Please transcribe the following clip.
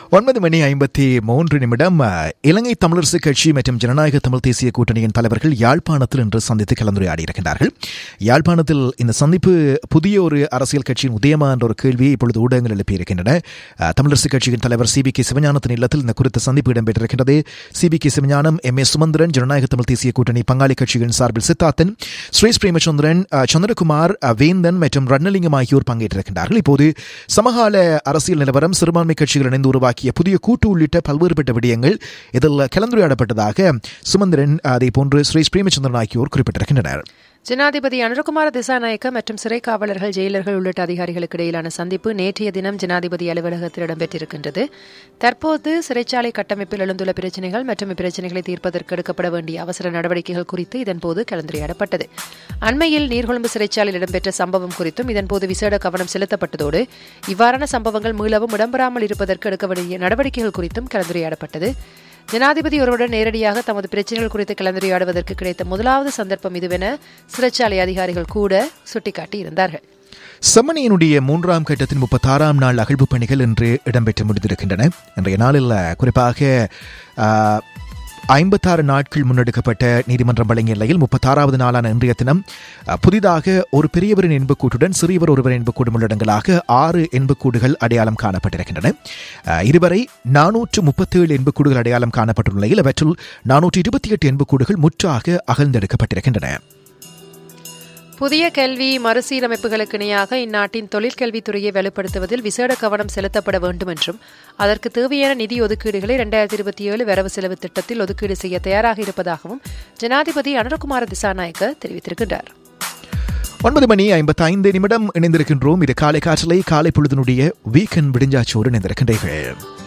ஒன்பது மணி ஐம்பத்தி மூன்று நிமிடம் அஹ், இலங்கை தமிழரசு கட்சி மற்றும் ஜனநாயக தமிழ் தேசிய கூட்டணியின் தலைவர்கள் யாழ்ப்பாணத்தில் இன்று சந்தித்து கலந்துரையாடி இருக்கின்றார்கள் யாழ்ப்பாணத்தில் இந்த சந்திப்பு புதிய ஒரு அரசியல் கட்சியின் உதயமா என்ற ஒரு கேள்வியை இப்பொழுது ஊடகங்கள் எழுப்பியிருக்கின்றன அஹ், தமிழரசு கட்சியின் தலைவர் சி பி கே சிவஞானத்தின் இல்லத்தில் இந்த குறித்த சந்திப்பு இடம்பெற்றிருக்கின்றது C P K Sivagnanam M A Sumanthiran ஜனநாயக தமிழ் தேசிய கூட்டணி பங்காளி கட்சிகளின் சார்பில் சித்தார்த்தன் ஸ்ரீஸ் பிரேமச்சந்திரன் அஹ், சந்திரகுமார் அஹ், வேந்தன் மற்றும் ரட்னலிங்கம் ஆகியோர் பங்கேற்றிருக்கின்றார்கள் இப்போது சமகால அரசியல் நிலவரம் சிறுபான்மை கட்சிகள் இணைந்து உருவாக்கிய புதிய கூட்டு உள்ளிட்ட பல்வேறுபட்ட விடயங்கள் இதில் கலந்துரையாடப்பட்டதாக சுமந்திரன் அதே போன்று ஸ்ரீ பிரேமச்சந்திரன் ஆகியோர் குறிப்பிட்டிருக்கின்றனர் ஜனாதிபதி அனுரகுமார திசாநாயக்க மற்றும் சிறை காவலர்கள் ஜெயிலர்கள் உள்ளிட்ட அதிகாரிகளுக்கு இடையிலான சந்திப்பு நேற்றைய தினம் ஜனாதிபதி அலுவலகத்தில் இடம்பெற்றிருக்கின்றது தற்போது சிறைச்சாலை கட்டமைப்பில் எழுந்துள்ள பிரச்சினைகள் மற்றும் இப்பிரச்சினைகளை தீர்ப்பதற்கு எடுக்கப்பட வேண்டிய அவசர நடவடிக்கைகள் குறித்து இதன்போது கலந்துரையாடப்பட்டது அண்மையில் நீர்கொழும்பு சிறைச்சாலையில் இடம்பெற்ற சம்பவம் குறித்தும் இதன்போது விசேட கவனம் செலுத்தப்பட்டதோடு இவ்வாறான சம்பவங்கள் மீளவும் இடம்பெறாமல் இருப்பதற்கு எடுக்க வேண்டிய நடவடிக்கைகள் குறித்தும் கலந்துரையாடப்பட்டது ஜனாதிபதி ஒருவருடன் நேரடியாக தமது பிரச்சனைகள் குறித்து கலந்துரையாடுவதற்கு கிடைத்த முதலாவது சந்தர்ப்பம் இதுவென சிறைச்சாலை அதிகாரிகள் கூட சுட்டிக்காட்டியிருந்தார்கள் செம்மணியினுடைய மூன்றாம் கட்டத்தின் முப்பத்தாறாம் நாள் அகழ்வு பணிகள் இன்று இடம்பெற்று முடிந்திருக்கின்றன இன்றைய நாளில் குறிப்பாக ஆஹ், ஐம்பத்தாறு நாட்கள் முன்னெடுக்கப்பட்ட நீதிமன்றம் வழங்கிய நிலையில் முப்பத்தாறாவது நாளான இன்றைய தினம் அஹ், புதிதாக ஒரு பெரியவரின் எண்புக்கூட்டுடன் சிறியவர் ஒருவர் எண்புக்கூடும் உள்ளடங்களாக ஆறு எண்புக்கூடுகள் அடையாளம் காணப்பட்டிருக்கின்றன அஹ், இதுவரை நானூற்று முப்பத்தேழு எண்புக்கூடுகள் அடையாளம் காணப்பட்டுள்ள நிலையில் அவற்றுள் நானூற்று இருபத்தி எட்டு எண்புக்கூடுகள் முற்றாக அகழ்ந்தெடுக்கப்பட்டிருக்கின்றன புதிய கல்வி மறுசீரமைப்புகளுக்கு இணையாக இந்நாட்டின் தொழிற்கல்வித்துறையை வலுப்படுத்துவதில் விசேட கவனம் செலுத்தப்பட வேண்டும் என்றும் அதற்கு தேவையான நிதி ஒதுக்கீடுகளை இரண்டாயிரத்தி இருபத்தி ஏழு வரவு செலவு திட்டத்தில் ஒதுக்கீடு செய்ய தயாராக இருப்பதாகவும் ஜனாதிபதி அனுரகுமார திசாநாயக்க தெரிவித்திருக்கின்றார் ஒன்பது மணி ஐம்பத்தி ஐந்து நிமிடம் இணைந்திருக்கின்றோம் இது காலை காற்றலை காலை பொழுதினுடைய வீக்கெண்ட் விடிஞ்சாச்சோடு இணைந்திருக்கின்றீர்கள்